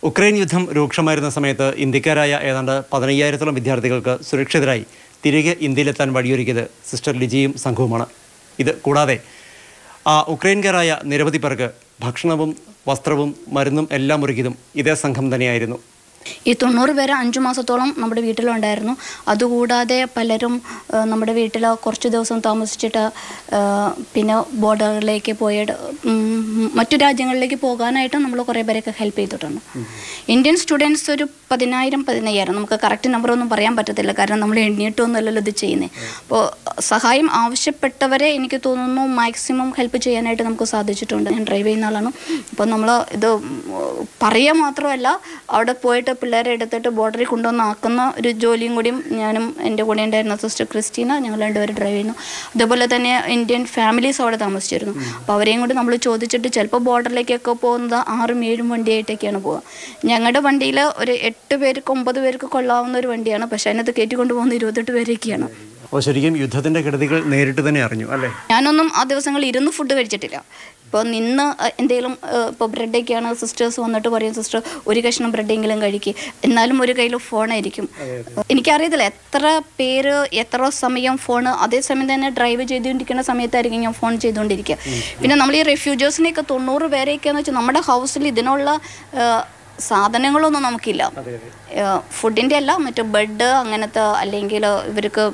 Ukraine യുദ്ധം രൂക്ഷമായിരുന്ന സമയത്ത് ഇന്ത്യക്കാരായ ഏതാണ്ട് പതിനയ്യായിരത്തോളം വിദ്യാർത്ഥികൾക്ക് സുരക്ഷിതരായി തിരികെ ഇന്ത്യയിലെത്താൻ വഴിയൊരുക്കിയത് സിസ്റ്റർ ലിജിയും സംഘവുമാണ് ഇത് കൂടാതെ ആ ഉക്രൈൻകാരായ നിരവധി പേർക്ക് ഭക്ഷണവും വസ്ത്രവും മരുന്നും എല്ലാം ഒരുക്കിയതും ഇതേ സംഘം തന്നെയായിരുന്നു ഈ തൊണ്ണൂറ് പേര് അഞ്ചു മാസത്തോളം നമ്മുടെ വീട്ടിലുണ്ടായിരുന്നു അതുകൂടാതെ പലരും ആ, നമ്മുടെ വീട്ടിൽ കുറച്ച് ദിവസം താമസിച്ചിട്ട് ആ, പിന്നെ ബോർഡറിലേക്ക് പോയിട്ട് ഉം, മറ്റു രാജ്യങ്ങളിലേക്ക് പോകാനായിട്ട് നമ്മൾ കുറേ പേരൊക്കെ ഹെൽപ്പ് ചെയ്തിട്ടുണ്ട് ഇന്ത്യൻ സ്റ്റുഡൻസ് ഒരു പതിനായിരം പതിനയ്യായിരം നമുക്ക് കറക്റ്റ് നമ്പറൊന്നും പറയാൻ പറ്റത്തില്ല കാരണം നമ്മൾ എണ്ണിയിട്ടൊന്നുമല്ലല്ലോ ഇത് ചെയ്യുന്നത് അപ്പോൾ സഹായം ആവശ്യപ്പെട്ടവരെ എനിക്ക് തോന്നുന്നു മാക്സിമം ഹെൽപ്പ് ചെയ്യാനായിട്ട് നമുക്ക് സാധിച്ചിട്ടുണ്ട് ഞാൻ ഡ്രൈവ് ചെയ്യുന്ന ആളാണ് അപ്പോൾ നമ്മൾ ഇത് പറയുക മാത്രമല്ല അവിടെ പോയിട്ട് പിള്ളേരെ എടുത്തിട്ട് ബോർഡറിൽ കൊണ്ടുവന്ന് ആക്കുന്ന ഒരു ജോലിയും കൂടിയും ഞാനും എൻ്റെ കൂടെ ഉണ്ടായിരുന്ന സിസ്റ്റർ ക്രിസ്റ്റീന ഞങ്ങൾ രണ്ടുപേരും ഡ്രൈവ് ചെയ്യുന്നു അതേപോലെ തന്നെ ഇന്ത്യൻ ഫാമിലീസ് അവിടെ താമസിച്ചിരുന്നു അപ്പോൾ അവരെയും കൂടി നമ്മൾ ചോദിച്ചിട്ട് ചിലപ്പോൾ ബോർഡറിലേക്കൊക്കെ പോകുന്നത് ആറും ഏഴും വണ്ടിയായിട്ടൊക്കെയാണ് പോവുക ഞങ്ങളുടെ വണ്ടിയിൽ ഒരു എട്ട് പേർക്ക് ഒമ്പത് പേർക്ക് കൊള്ളാവുന്ന ഒരു വണ്ടിയാണ് പക്ഷേ അതിനകത്ത് കയറ്റിക്കൊണ്ട് പോകുന്ന ഇരുപത്തെട്ട് പേരൊക്കെയാണ് അപ്പോൾ ശരിക്കും യുദ്ധത്തിൻ്റെ കെടുതികൾ നേരിട്ട് തന്നെ അറിഞ്ഞു അല്ലേ ഞാനൊന്നും ആ ദിവസങ്ങളിൽ ഇരുന്ന് ഫുഡ് കഴിച്ചിട്ടില്ല ഇപ്പോൾ നിന്ന് എന്തെങ്കിലും ഇപ്പോൾ ബ്രെഡൊക്കെയാണ് സിസ്റ്റേഴ്സ് വന്നിട്ട് പറയും സിസ്റ്റർ ഒരു കഷ്ണം ബ്രെഡെങ്കിലും കഴിക്കുക എന്നാലും ഒരു കയ്യിൽ ഫോണായിരിക്കും എനിക്കറിയത്തില്ല എത്ര പേര് എത്ര സമയം ഫോൺ അതേസമയം തന്നെ ഡ്രൈവ് ചെയ്തുകൊണ്ടിരിക്കുന്ന സമയത്തായിരിക്കും ഞാൻ ഫോൺ ചെയ്തുകൊണ്ടിരിക്കുക പിന്നെ നമ്മൾ ഈ റെഫ്യൂജേഴ്സിനെയൊക്കെ തൊണ്ണൂറ് പേരെയൊക്കെയെന്ന് വെച്ചാൽ നമ്മുടെ ഹൗസിൽ ഇതിനുള്ള ആ, സാധനങ്ങളൊന്നും നമുക്കില്ല ഫുഡിൻ്റെ അല്ല മറ്റു ബെഡ് അങ്ങനത്തെ അല്ലെങ്കിൽ ഇവർക്ക്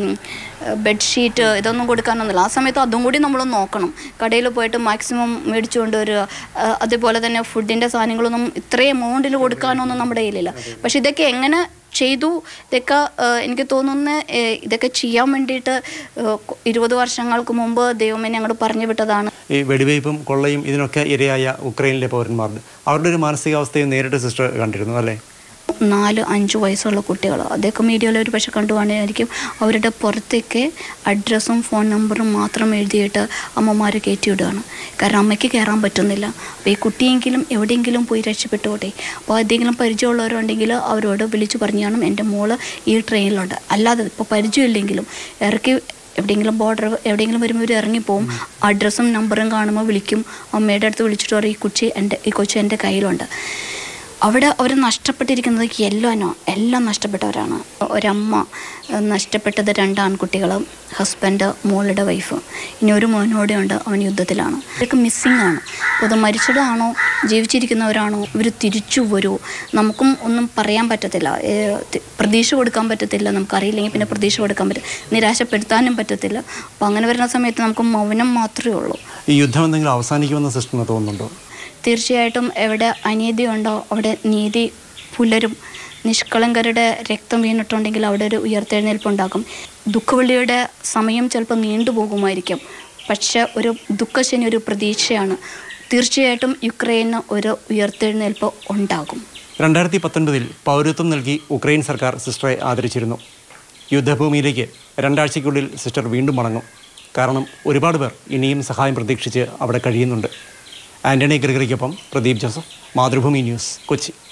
ബെഡ്ഷീറ്റ് ഇതൊന്നും കൊടുക്കാനൊന്നുമില്ല ആ സമയത്ത് അതും കൂടി നമ്മൾ നോക്കണം കടയിൽ പോയിട്ട് മാക്സിമം മേടിച്ചു കൊണ്ടുവരിക ആ, അതുപോലെ തന്നെ ഫുഡിൻ്റെ സാധനങ്ങളൊന്നും ഇത്രയും എമൗണ്ടിൽ കൊടുക്കാനൊന്നും നമ്മുടെ കയ്യിലില്ല പക്ഷെ ഇതൊക്കെ എങ്ങനെ ചെയ്തു ഇതൊക്കെ ആ, എനിക്ക് തോന്നുന്ന ഏ, ഇതൊക്കെ ചെയ്യാൻ വേണ്ടിയിട്ട് ആ, ഇരുപത് വർഷങ്ങൾക്ക് മുമ്പ് ദൈവമേ ഞങ്ങൾ പറഞ്ഞു വിട്ടതാണ് ഈ വെടിവയ്പും കൊള്ളയും ഇതിനൊക്കെ ഇരയായ ഉക്രൈനിലെ പൗരന്മാർ അവരുടെ ഒരു മാനസികാവസ്ഥയും നേരിട്ട് സിസ്റ്റർ കണ്ടിരുന്നു അല്ലേ നാല് അഞ്ച് വയസ്സുള്ള കുട്ടികൾ അതൊക്കെ മീഡിയയിൽ ഒരു പക്ഷെ കണ്ടുകാണായിരിക്കും അവരുടെ പുറത്തേക്ക് അഡ്രസ്സും ഫോൺ നമ്പറും മാത്രം എഴുതിയിട്ട് അമ്മമാർ കയറ്റിവിടുകയാണ് കാരണം അമ്മയ്ക്ക് കയറാൻ പറ്റുന്നില്ല അപ്പോൾ ഈ കുട്ടിയെങ്കിലും എവിടെയെങ്കിലും പോയി രക്ഷപ്പെട്ടോട്ടെ അപ്പോൾ എന്തെങ്കിലും പരിചയമുള്ളവരുണ്ടെങ്കിൽ അവരോട് വിളിച്ചു പറഞ്ഞാണ് എൻ്റെ മോള് ഈ ട്രെയിനിലുണ്ട് അല്ലാതെ ഇപ്പോൾ പരിചയമില്ലെങ്കിലും ഇറക്കി എവിടെയെങ്കിലും ബോർഡർ എവിടെയെങ്കിലും വരുമ്പോൾ ഇവർ ഇറങ്ങിപ്പോവും അഡ്രസ്സും നമ്പറും കാണുമ്പോൾ വിളിക്കും അമ്മയുടെ അടുത്ത് വിളിച്ചിട്ട് പറയും ഈ കൊച്ചി എൻ്റെ ഈ കൊച്ചു എൻ്റെ കയ്യിലുണ്ട് അവിടെ അവർ നഷ്ടപ്പെട്ടിരിക്കുന്നത് എല്ലാനോ എല്ലാം നഷ്ടപ്പെട്ടവരാണ് ഒരമ്മ ഏഹ്, നഷ്ടപ്പെട്ടത് രണ്ട് ആൺകുട്ടികൾ ഹസ്ബൻഡ് മോളുടെ വൈഫ് ഇനി ഒരു മോനോടെ ഉണ്ട് അവൻ യുദ്ധത്തിലാണ് ഇവർക്ക് മിസ്സിംഗ് ആണ് അപ്പോൾ അത് മരിച്ചതാണോ ജീവിച്ചിരിക്കുന്നവരാണോ ഇവർ തിരിച്ചു വരുമോ നമുക്കും ഒന്നും പറയാൻ പറ്റത്തില്ല ഏഹ്, തി- പ്രതീക്ഷ കൊടുക്കാൻ പറ്റത്തില്ല നമുക്കറിയില്ലെങ്കിൽ പിന്നെ പ്രതീക്ഷ കൊടുക്കാൻ പറ്റും നിരാശപ്പെടുത്താനും പറ്റത്തില്ല അപ്പോൾ അങ്ങനെ വരുന്ന സമയത്ത് നമുക്ക് മൗനം മാത്രമേ ഉള്ളൂ ഈ യുദ്ധം എന്തെങ്കിലും അവസാനിക്കുമെന്ന് സിസ്റ്ററിന് തോന്നുന്നുണ്ടോ തീർച്ചയായിട്ടും എവിടെ അനീതിയുണ്ടോ അവിടെ നീതി പുലരും നിഷ്കളങ്കരുടെ രക്തം വീണിട്ടുണ്ടെങ്കിൽ അവിടെ ഒരു ഉയർത്തെഴുന്നേൽപ്പുണ്ടാകും ദുഃഖവെള്ളിയുടെ സമയം ചിലപ്പോൾ നീണ്ടുപോകുമായിരിക്കും പക്ഷെ ഒരു ദുഃഖശനി ഒരു പ്രതീക്ഷയാണ് തീർച്ചയായിട്ടും യുക്രൈന് ഒരു ഉയർത്തെഴുന്നേൽപ്പ് ഉണ്ടാകും രണ്ടായിരത്തി പത്തൊൻപതിൽ പൗരത്വം നൽകി ഉക്രൈൻ സർക്കാർ സിസ്റ്ററെ ആദരിച്ചിരുന്നു യുദ്ധഭൂമിയിലേക്ക് രണ്ടാഴ്ചയ്ക്കുള്ളിൽ സിസ്റ്റർ വീണ്ടും മടങ്ങും കാരണം ഒരുപാട് പേർ ഇനിയും സഹായം പ്രതീക്ഷിച്ച് അവിടെ കഴിയുന്നുണ്ട് ആൻ്റണി ഗ്രിഗറിക്കൊപ്പം പ്രദീപ് ജോസഫ് മാതൃഭൂമി ന്യൂസ് കൊച്ചി